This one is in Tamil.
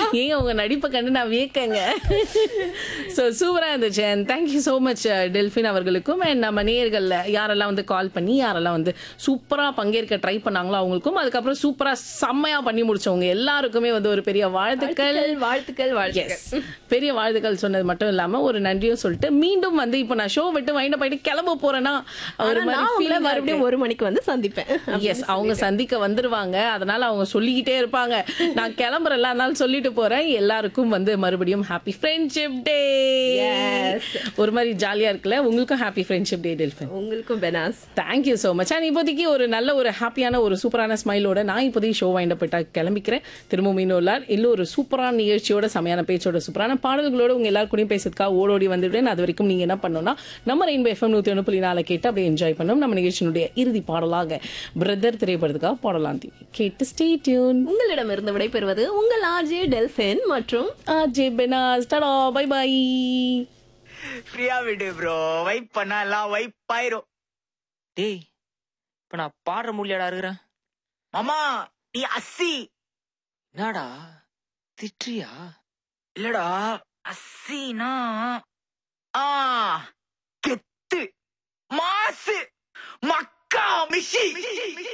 ஏங்க உங்க நடிப்பை கண்டு நான் வியக்கங்க ஸோ சூப்பராக இருந்துச்சு and thank you so much Delphine அவர்களுக்கும் அண்ட் நம்ம நேயர்களில் யாரெல்லாம் வந்து கால் பண்ணி யாரெல்லாம் வந்து சூப்பராக பங்கேற்க ட்ரை பண்ணாங்களோ அவங்களுக்கும் அதுக்கப்புறம் சூப்பராக செம்மையாக பண்ணி முடிச்சவங்க எல்லாருக்குமே வந்து ஒரு பெரிய வாழ்த்துக்கள் வாழ்த்துக்கள் வாழ்த்துக்கள் Yes. பெரிய வாழ்த்துக்கள் சொன்னது மட்டும் இல்லாம ஒரு நன்றியும் சொல்லிட்டு மீண்டும் வந்து இப்போ நான் ஷோ விட்டு வைண்ட போயிட்டு கிளம்ப போறேன்னா ஒரு ஆனா நான் உங்களை மறுபடியும் ஒரு மணிக்கு வந்து சந்திப்பேன் எஸ் அவங்க சந்திக்க வந்துருவாங்க அதனால அவங்க சொல்லிக்கிட்டே இருப்பாங்க நான் கிளம்புறேன் அதனால சொல்லிட்டு போறேன் எல்லாருக்கும் வந்து மறுபடியும் ஹாப்பி ஃப்ரெண்ட்ஷிப் டே Yes. ஒரு மாதிரி ஜாலியா இருக்குல்ல உங்களுக்கும் ஹாப்பி ஃப்ரெண்ட்ஷிப் டே டெல்ஃபின் உங்களுக்கும் Benaz thank you so much and இப்போதைக்கு ஒரு நல்ல ஒரு ஹாப்பியான ஒரு சூப்பரான ஸ்மைலோட நான் இப்போதைக்கு ஷோ வாய்ண்ட போயிட்டா கிளம்பிக்கிறேன் திரும்பவும் இன்னொரு இல்லை ஒரு சூப்பரான நிகழ்ச்சியோட செமையான பேச்சோட சூப்பரான பாடல்களோட உங்க எல்லாரும் கூடயும் பேசுறதுக்காக ஓடோடி வந்துவிட்டேன் அது வரைக்கும் நீங்க என்ன பண்ணணும்னா நம்ம ரெயின்போ எஃப்எம் நூத்தி ஒன்று புள்ளி நாலு கேட்டு அப்படியே என்ஜாய் பண்ணோம் நம்ம நிகழ்ச்சியினுடைய இறுதி பாடலாக பிரதர் திரைப்படத்துக்காக பாடலாம் தீ கேட்டு ஸ்டே டியூன் உங்களிடமிருந்து விடைபெறுவது உங்கள் ஆர்ஜே டெல்ஃபின் மற்றும் ஆஜே பெனாஸ் டடா பை பை ஃப்ரீயா விடு ப்ரோ வைப் பண்ணா எல்லாம் வைப் ஆயிரும் டேய் இப்ப நான் பாடுற முடியாடா இருக்கிறேன் மாமா நீ அஸ்ஸி என்னடா திட்டுறியா இல்லடா அஸ்ஸினா ஆ கெத்து மாசு மக்கா மிஷி